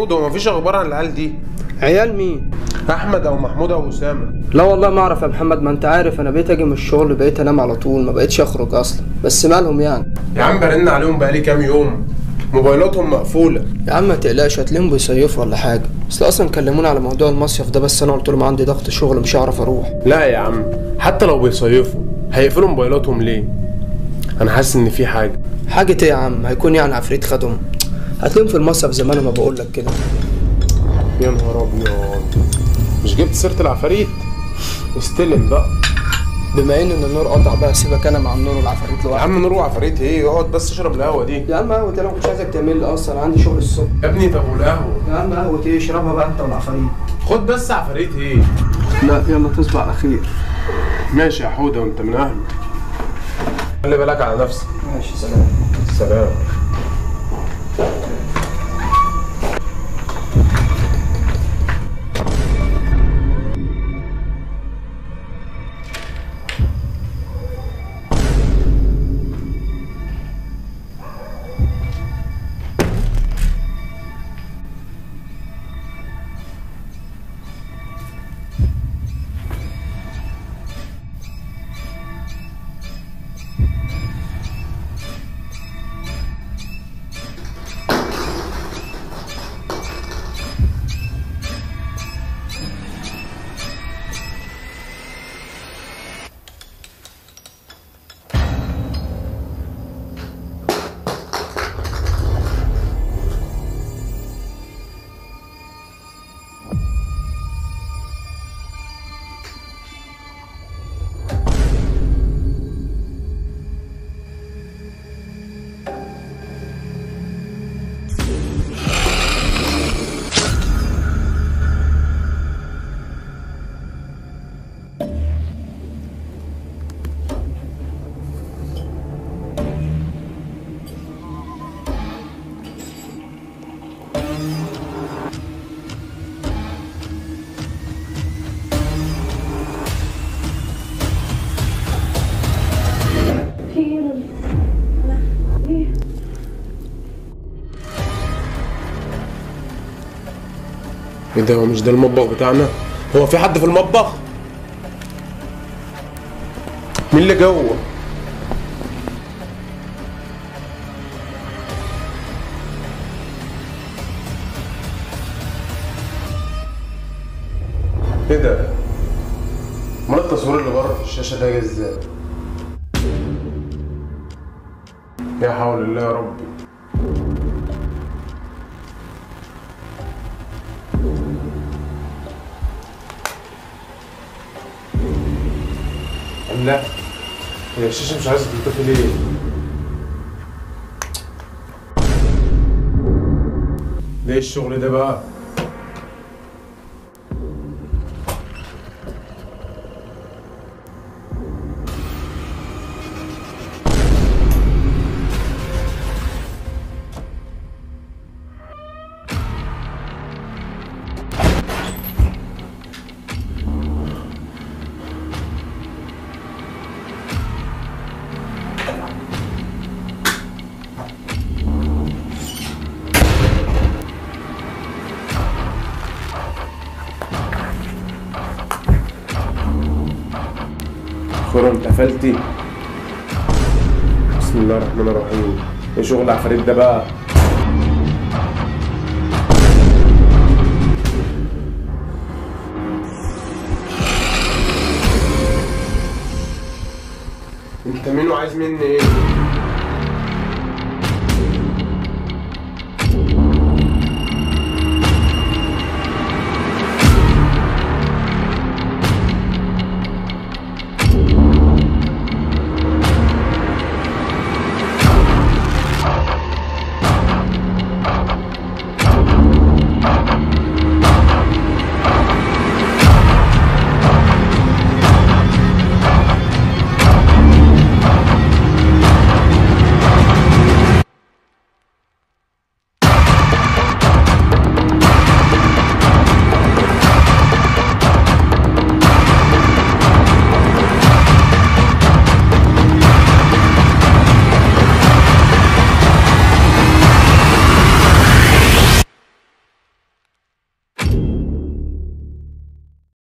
محمود هو مفيش اخبار عن العيال دي عيال مين احمد او محمود او اسامه لا والله ما اعرف يا محمد ما انت عارف انا بقيت اجي من الشغل بقيت انام على طول ما بقيتش اخرج اصلا بس مالهم يعني يا عم برن عليهم بقالي كام يوم موبايلاتهم مقفوله يا عم ما تقلقش هتلاقيهم بيصيفوا ولا حاجه اصل اصلا كلموني على موضوع المصيف ده بس انا قلت لهم عندي ضغط شغل مش هعرف اروح لا يا عم حتى لو بيصيفوا هيقفلوا موبايلاتهم ليه انا حاسس ان في حاجه حاجه ايه يا عم هيكون يعني عفريت خدهم هتلاقيهم في المصيف زي ما انا ما بقول لك كده يا نهار ابيض مش جبت سيره العفاريت استلم بقى بما ان النور قطع بقى سيبك انا مع النور والعفاريت يا لوحدي عم نور وعفاريت ايه اقعد بس اشرب القهوه دي يا عم قهوه انا ما كنتش عايزك تعمل لي اصلا عندي شغل الصبح يا ابني طب والقهوه يا عم قهوه ايه اشربها بقى انت والعفاريت خد بس عفاريت ايه لا يلا تصبح على خير ماشي يا حوده وانت من اهله خلي بالك على نفسك ماشي سلام سلام في ايه يا ربي؟ أنا ايه؟ ايه ده هو مش ده المطبخ بتاعنا هو في حد في المطبخ مين اللي جوه ايه ده امال التصوير اللي بره في الشاشه ده جه ازاي يا حول الله يا ربي لا هي الشاشه مش عايزه تنطفي ليه ليه الشغل ده بقى خير انت قفلتي بسم الله الرحمن الرحيم ايه شغل عفاريت ده بقى انت مين وعايز مني ايه